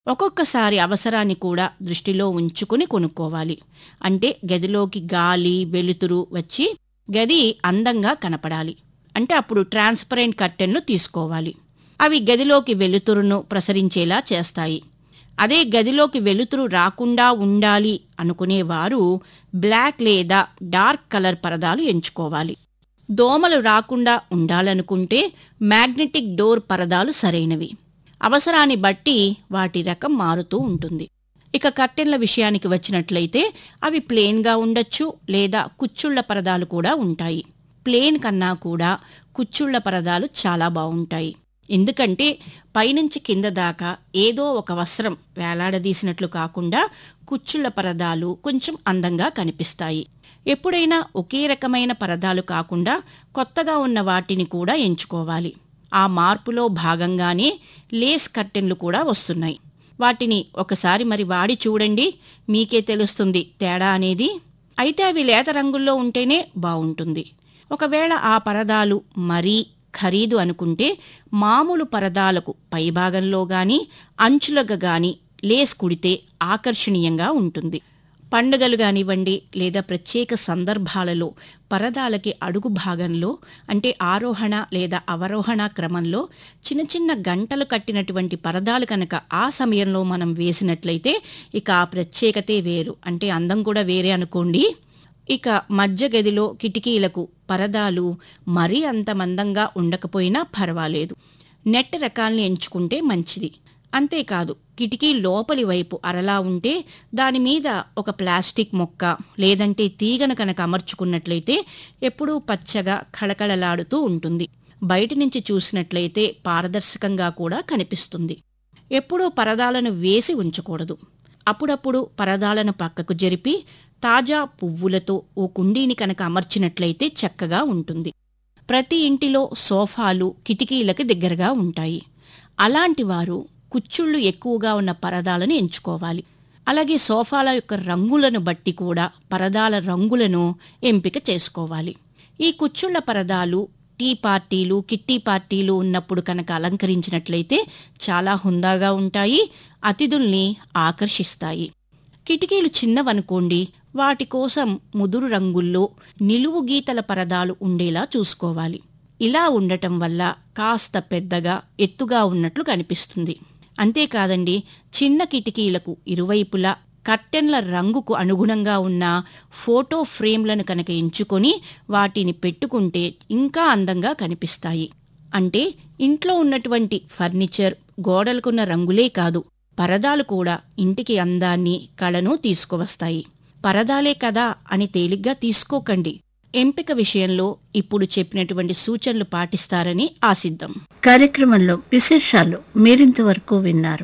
ఒక్కొక్కసారి అవసరాన్ని కూడా దృష్టిలో ఉంచుకుని కొనుక్కోవాలి అంటే గదిలోకి గాలి వెలుతురు వచ్చి గది అందంగా కనపడాలి అంటే అప్పుడు ట్రాన్స్పరెంట్ కర్టెన్లు తీసుకోవాలి అవి గదిలోకి వెలుతురును ప్రసరించేలా చేస్తాయి అదే గదిలోకి వెలుతురు రాకుండా ఉండాలి అనుకునేవారు బ్లాక్ లేదా డార్క్ కలర్ పరదాలు ఎంచుకోవాలి దోమలు రాకుండా ఉండాలనుకుంటే మ్యాగ్నెటిక్ డోర్ పరదాలు సరైనవి అవసరాన్ని బట్టి వాటి రకం మారుతూ ఉంటుంది ఇక కర్టెన్ల విషయానికి వచ్చినట్లయితే అవి ప్లేన్గా ఉండొచ్చు లేదా కుచ్చుళ్ల పరదాలు కూడా ఉంటాయి ప్లేన్ కన్నా కూడా కుచ్చుళ్ల పరదాలు చాలా బాగుంటాయి ఎందుకంటే పైనుంచి కింద దాకా ఏదో ఒక వస్త్రం వేలాడదీసినట్లు కాకుండా కుచ్చుళ్ల పరదాలు కొంచెం అందంగా కనిపిస్తాయి ఎప్పుడైనా ఒకే రకమైన పరదాలు కాకుండా కొత్తగా ఉన్న వాటిని కూడా ఎంచుకోవాలి ఆ మార్పులో భాగంగానే లేస్ కర్టెన్లు కూడా వస్తున్నాయి వాటిని ఒకసారి మరి వాడి చూడండి మీకే తెలుస్తుంది తేడా అనేది అయితే అవి లేత రంగుల్లో ఉంటేనే బావుంటుంది ఒకవేళ ఆ పరదాలు మరీ ఖరీదు అనుకుంటే మామూలు పరదాలకు పైభాగంలో గాని అంచులకు గాని లేస్ కుడితే ఆకర్షణీయంగా ఉంటుంది పండుగలు కానివ్వండి లేదా ప్రత్యేక సందర్భాలలో పరదాలకి అడుగు భాగంలో అంటే ఆరోహణ లేదా అవరోహణ క్రమంలో చిన్న చిన్న గంటలు కట్టినటువంటి పరదాలు కనుక ఆ సమయంలో మనం వేసినట్లయితే ఇక ఆ ప్రత్యేకతే వేరు అంటే అందం కూడా వేరే అనుకోండి ఇక మధ్య గదిలో కిటికీలకు పరదాలు మరీ అంత మందంగా ఉండకపోయినా పర్వాలేదు నెట్ రకాల్ని ఎంచుకుంటే మంచిది అంతేకాదు కిటికీ లోపలి వైపు అరలా ఉంటే దాని మీద ఒక ప్లాస్టిక్ మొక్క లేదంటే తీగను కనుక అమర్చుకున్నట్లయితే ఎప్పుడూ పచ్చగా కళకళలాడుతూ ఉంటుంది బయట నుంచి చూసినట్లయితే పారదర్శకంగా కూడా కనిపిస్తుంది ఎప్పుడూ పరదాలను వేసి ఉంచకూడదు అప్పుడప్పుడు పరదాలను పక్కకు జరిపి తాజా పువ్వులతో ఓ కుండీని కనుక అమర్చినట్లయితే చక్కగా ఉంటుంది ప్రతి ఇంటిలో సోఫాలు కిటికీలకు దగ్గరగా ఉంటాయి అలాంటి వారు కుచ్చుళ్ళు ఎక్కువగా ఉన్న పరదాలను ఎంచుకోవాలి అలాగే సోఫాల యొక్క రంగులను బట్టి కూడా పరదాల రంగులను ఎంపిక చేసుకోవాలి ఈ కుచ్చుళ్ల పరదాలు టీ పార్టీలు కిట్టి పార్టీలు ఉన్నప్పుడు కనుక అలంకరించినట్లయితే చాలా హుందాగా ఉంటాయి అతిథుల్ని ఆకర్షిస్తాయి కిటికీలు చిన్నవనుకోండి వాటి కోసం ముదురు రంగుల్లో నిలువు గీతల పరదాలు ఉండేలా చూసుకోవాలి ఇలా ఉండటం వల్ల కాస్త పెద్దగా ఎత్తుగా ఉన్నట్లు కనిపిస్తుంది అంతేకాదండి చిన్న కిటికీలకు ఇరువైపులా కర్టెన్ల రంగుకు అనుగుణంగా ఉన్న ఫోటో ఫ్రేమ్లను కనుక ఎంచుకొని వాటిని పెట్టుకుంటే ఇంకా అందంగా కనిపిస్తాయి అంటే ఇంట్లో ఉన్నటువంటి ఫర్నిచర్ గోడలకున్న రంగులే కాదు పరదాలు కూడా ఇంటికి అందాన్ని కళను తీసుకువస్తాయి పరదాలే కదా అని తేలిగ్గా తీసుకోకండి ఎంపిక విషయంలో ఇప్పుడు చెప్పినటువంటి సూచనలు పాటిస్తారని ఆశిద్దాం కార్యక్రమంలో విశేషాలు మీరింతవరకు విన్నారు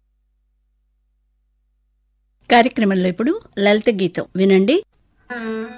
కార్యక్రమంలో ఇప్పుడు లలిత గీతం వినండి